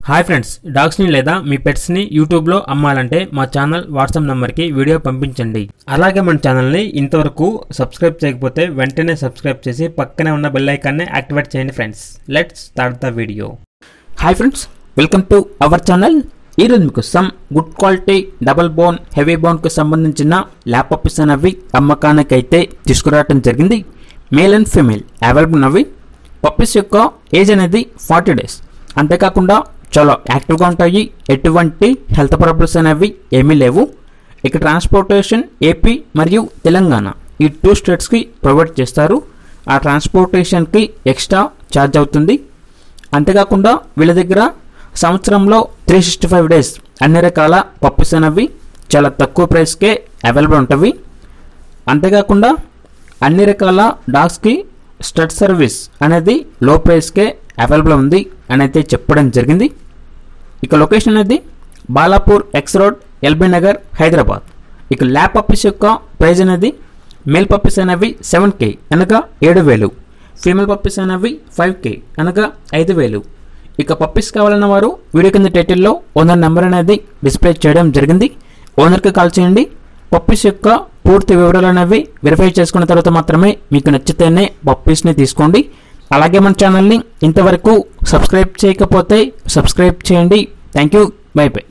hi friends డాగ్స్ని లేదా మీ పెట్స్ని యూట్యూబ్లో అమ్మాలంటే మా ఛానల్ వాట్సాప్ నెంబర్కి వీడియో పంపించండి అలాగే మన ఛానల్ని ఇంతవరకు సబ్స్క్రైబ్ చేయకపోతే వెంటనే సబ్స్క్రైబ్ చేసి పక్కనే ఉన్న బెల్ ఐకాన్ని యాక్టివేట్ చేయండి friends let's start the video hi friends welcome to our channel ఈరోజు మీకు some good quality double bone heavy బోన్కు సంబంధించిన ల్యాప్ పప్పీస్ అనేవి అమ్మకానికి అయితే తీసుకురావడం జరిగింది మేల్ అండ్ ఫీమేల్ అవైలబుల్ ఉన్నవి పప్పీస్ యొక్క ఏజ్ అనేది ఫార్టీ డేస్ అంతేకాకుండా చాలా యాక్టివ్గా ఉంటాయి ఎటువంటి హెల్త్ ప్రాబ్లమ్స్ అనేవి ఏమీ లేవు ఇక ట్రాన్స్పోర్టేషన్ ఏపీ మరియు తెలంగాణ ఈ టూ స్టేట్స్కి ప్రొవైడ్ చేస్తారు ఆ ట్రాన్స్పోర్టేషన్కి ఎక్స్ట్రా ఛార్జ్ అవుతుంది అంతేకాకుండా వీళ్ళ దగ్గర సంవత్సరంలో త్రీ సిక్స్టీ ఫైవ్ డేస్ అన్ని రకాల పప్పీస్ అనేవి చాలా తక్కువ ప్రైస్కే అవైలబుల్ ఉంటవి అంతేకాకుండా అన్ని రకాల డాగ్స్కి స్టడ్ సర్వీస్ అనేది లో ప్రైస్కే అవైలబుల్ ఉంది అని అయితే చెప్పడం జరిగింది ఇక లొకేషన్ అనేది Balapur X road LB Nagar Hyderabad ఇక ల్యాబ్ పప్పీస్ యొక్క ప్రైస్ అనేది మేల్ పప్పీస్ అనేవి సెవెన్ కే అనగా ఏడు వేలు ఫీమేల్ పప్పీస్ అనేవి ఫైవ్ కే అనగా ఐదు వేలు ఇక పప్పీస్ కావాలన్న వారు వీడియో కింద టైటిల్లో ఓనర్ నెంబర్ అనేది డిస్ప్లే చేయడం జరిగింది ఓనర్కి కాల్ చేయండి పప్పీస్ యొక్క పూర్తి వివరాలు అనేవి వెరిఫై చేసుకున్న తర్వాత మాత్రమే మీకు నచ్చితేనే పప్పీస్ని తీసుకోండి అలాగే మన ఛానల్ని ఇంతవరకు సబ్స్క్రైబ్ చేయకపోతే సబ్స్క్రైబ్ చేయండి థ్యాంక్ యూ బై బై